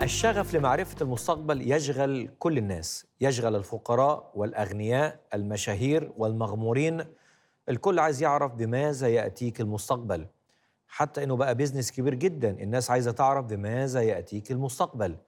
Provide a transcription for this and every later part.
الشغف لمعرفة المستقبل يشغل كل الناس يشغل الفقراء والأغنياء المشاهير والمغمورين الكل عايز يعرف بماذا يأتيك المستقبل حتى إنه بقى بيزنس كبير جدا الناس عايزة تعرف بماذا يأتيك المستقبل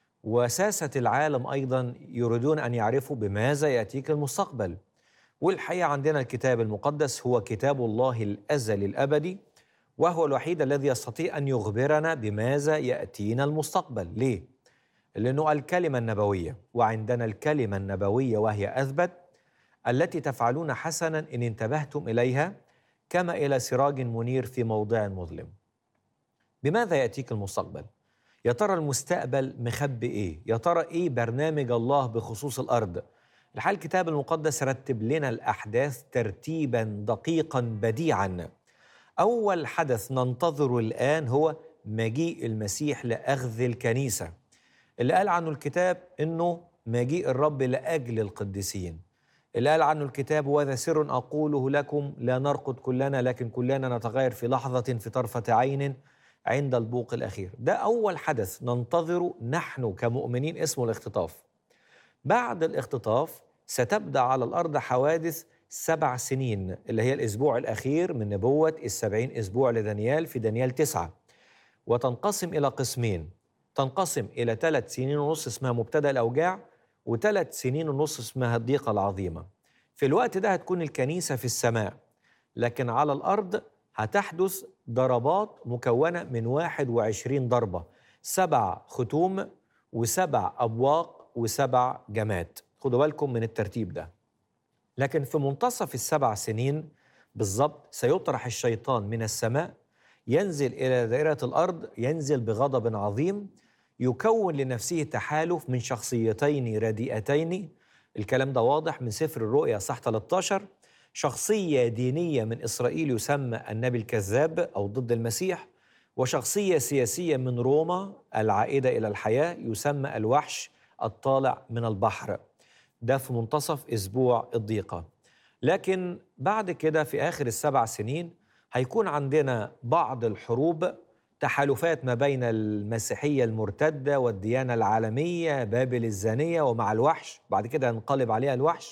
وساسة العالم أيضا يريدون أن يعرفوا بماذا يأتيك المستقبل والحقيقة عندنا الكتاب المقدس هو كتاب الله الأزلي الأبدي وهو الوحيد الذي يستطيع أن يخبرنا بماذا يأتينا المستقبل ليه؟ لأنه الكلمة النبوية وعندنا الكلمة النبوية وهي أثبت التي تفعلون حسنا إن انتبهتم إليها كما إلى سراج منير في موضع مظلم بماذا يأتيك المستقبل؟ يا ترى المستقبل مخبي إيه؟ يا ترى إيه برنامج الله بخصوص الأرض؟ الحال الكتاب المقدس رتب لنا الأحداث ترتيبا دقيقا بديعا أول حدث ننتظره الآن هو مجيء المسيح لأخذ الكنيسة اللي قال عنه الكتاب إنه مجيء الرب لأجل القديسين اللي قال عنه الكتاب وهذا سر أقوله لكم لا نرقد كلنا لكن كلنا نتغير في لحظة في طرفة عين عند البوق الأخير ده أول حدث ننتظره نحن كمؤمنين اسمه الاختطاف بعد الاختطاف ستبدأ على الأرض حوادث سبع سنين اللي هي الأسبوع الأخير من نبوة السبعين أسبوع لدانيال في دانيال تسعة وتنقسم إلى قسمين تنقسم إلى ثلاث سنين ونص اسمها مبتدأ الأوجاع وثلاث سنين ونص اسمها الضيقة العظيمة في الوقت ده هتكون الكنيسة في السماء لكن على الأرض هتحدث ضربات مكونة من 21 ضربة سبع ختوم وسبع أبواق وسبع جمات خدوا بالكم من الترتيب ده لكن في منتصف السبع سنين بالضبط سيطرح الشيطان من السماء ينزل إلى دائرة الأرض ينزل بغضب عظيم يكون لنفسه تحالف من شخصيتين رديئتين الكلام ده واضح من سفر الرؤيا صح 13 شخصية دينية من إسرائيل يسمى النبي الكذاب أو ضد المسيح وشخصية سياسية من روما العائدة إلى الحياة يسمى الوحش الطالع من البحر ده في منتصف اسبوع الضيقه لكن بعد كده في اخر السبع سنين هيكون عندنا بعض الحروب تحالفات ما بين المسيحيه المرتده والديانه العالميه بابل الزانيه ومع الوحش بعد كده ينقلب عليها الوحش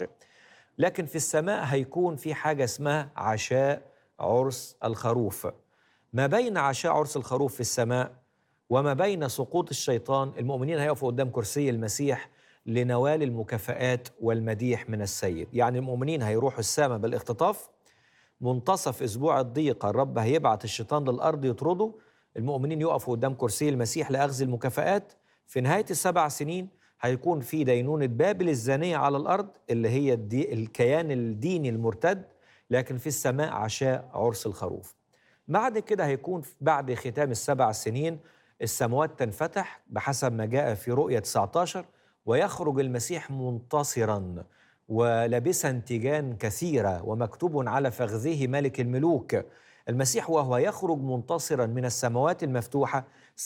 لكن في السماء هيكون في حاجه اسمها عشاء عرس الخروف ما بين عشاء عرس الخروف في السماء وما بين سقوط الشيطان المؤمنين هيقفوا قدام كرسي المسيح لنوال المكافآت والمديح من السيد يعني المؤمنين هيروحوا السماء بالاختطاف منتصف أسبوع الضيقة الرب هيبعت الشيطان للأرض يطرده المؤمنين يقفوا قدام كرسي المسيح لأخذ المكافآت في نهاية السبع سنين هيكون في دينونة بابل الزانية على الأرض اللي هي الدي الكيان الديني المرتد لكن في السماء عشاء عرس الخروف بعد كده هيكون بعد ختام السبع سنين السماوات تنفتح بحسب ما جاء في رؤية 19 ويخرج المسيح منتصرا ولابسا تيجان كثيره ومكتوب على فخذه ملك الملوك المسيح وهو يخرج منتصرا من السماوات المفتوحه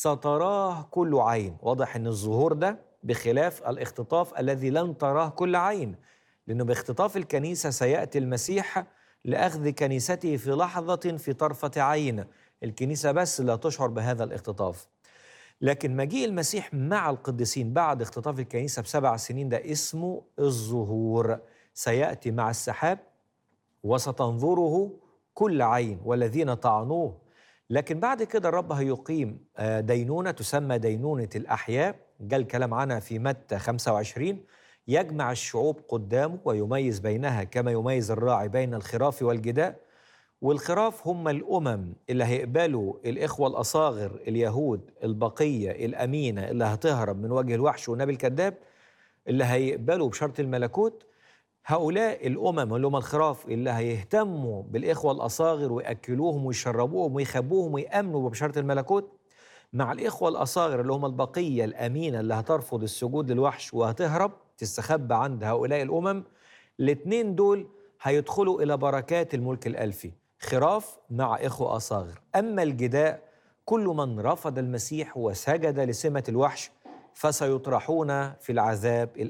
ستراه كل عين واضح ان الظهور ده بخلاف الاختطاف الذي لن تراه كل عين لانه باختطاف الكنيسه سياتي المسيح لاخذ كنيسته في لحظه في طرفه عين الكنيسه بس لا تشعر بهذا الاختطاف لكن مجيء المسيح مع القديسين بعد اختطاف الكنيسة بسبع سنين ده اسمه الظهور سيأتي مع السحاب وستنظره كل عين والذين طعنوه لكن بعد كده الرب هيقيم دينونة تسمى دينونة الأحياء جاء الكلام عنها في متى 25 يجمع الشعوب قدامه ويميز بينها كما يميز الراعي بين الخراف والجداء والخراف هم الأمم اللي هيقبلوا الإخوة الأصاغر اليهود البقية الأمينة اللي هتهرب من وجه الوحش والنبي الكذاب اللي هيقبلوا بشرط الملكوت هؤلاء الأمم اللي هم الخراف اللي هيهتموا بالإخوة الأصاغر ويأكلوهم ويشربوهم ويخبوهم ويأمنوا ببشرة الملكوت مع الإخوة الأصاغر اللي هم البقية الأمينة اللي هترفض السجود للوحش وهتهرب تستخبى عند هؤلاء الأمم الاثنين دول هيدخلوا إلى بركات الملك الألفي خراف مع إخوة أصاغر أما الجداء كل من رفض المسيح وسجد لسمة الوحش فسيطرحون في العذاب